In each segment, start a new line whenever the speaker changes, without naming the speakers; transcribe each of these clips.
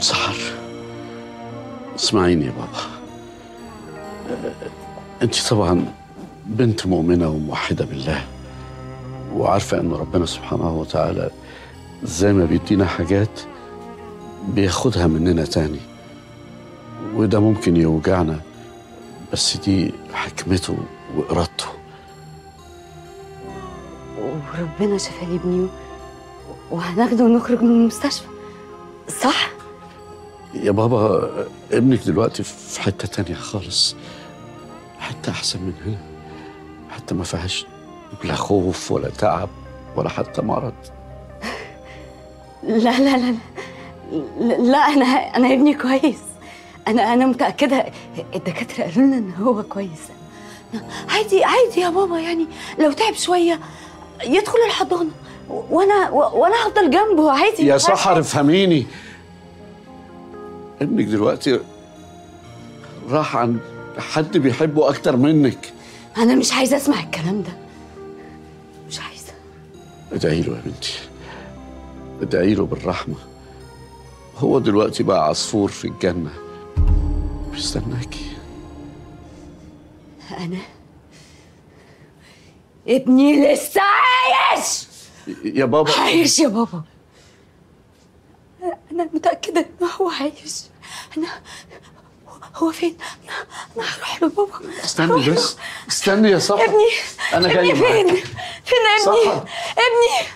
سحر اسمعيني يا بابا انت طبعا بنت مؤمنة وموحدة بالله وعارفة ان ربنا سبحانه وتعالى زي ما بيدينا حاجات بياخدها مننا تاني وده ممكن يوجعنا بس دي حكمته وإرادته
وربنا شفى لي ابني وهناخده ونخرج من المستشفى صح؟
يا بابا ابنك دلوقتي في حتة تانية خالص حتة أحسن من هنا حتة ما فيهاش لا خوف ولا تعب ولا حتى مرض
لا لا لا لا, لا انا انا ابني كويس انا انا متاكده الدكاتره قالوا لنا ان هو كويس عادي عادي يا بابا يعني لو تعب شويه يدخل الحضانه وانا وانا هفضل جنبه عادي
يا سحر افهميني ابنك دلوقتي راح عن حد بيحبه أكتر منك
انا مش عايزه اسمع الكلام ده مش عايزه
ادعي له يا بنتي ادعي له بالرحمة هو دلوقتي بقى عصفور في الجنة بيستناكي
انا ابني لسه عايش
يا بابا
عايش يا بابا انا متاكده ان هو عايش انا هو فين انا انا هروح له بابا
استني بس استني يا صاحبي
ابني
أنا جاي
ابني فين
معاك.
فين ابني
سحر.
ابني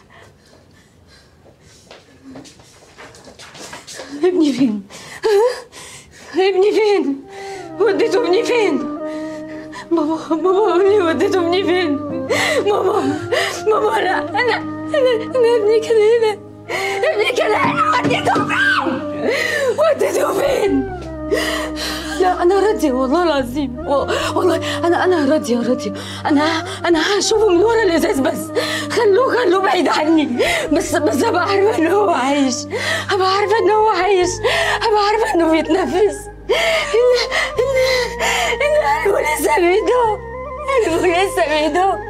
ابني فين ها؟ ابني فين وديته ابني فين بابا بابا قول لي وديته ابني فين ماما ماما انا انا انا, أنا ابني كان هنا ابني كان هنا وديته فين وديته فين لا انا راضيه والله العظيم و- والله انا انا راضيه راضيه انا انا هشوفه من ورا الازاز بس خلوه خلوه بعيد عني بس بس ابقى عارفه ان هو عايش ابقى عارفه ان هو عايش ابقى عارفه انه بيتنفس ان ان ان قلبه لسه بيدوب قلبه لسه بيدوب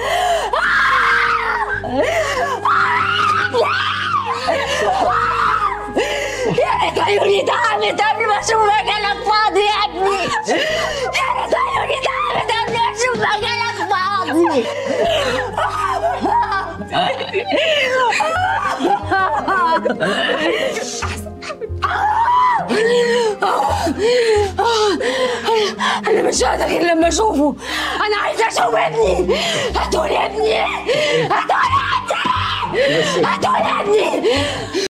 يا ريت عيوني تعبت قبل ما اشوف مكانك فاضي يا ابني يا ريت عيوني تعبت قبل ما اشوف مكانك فاضي انا مش قادر غير لما اشوفه انا عايزه اشوف ابني هاتولي ابني هاتولي ابني هاتولي ابني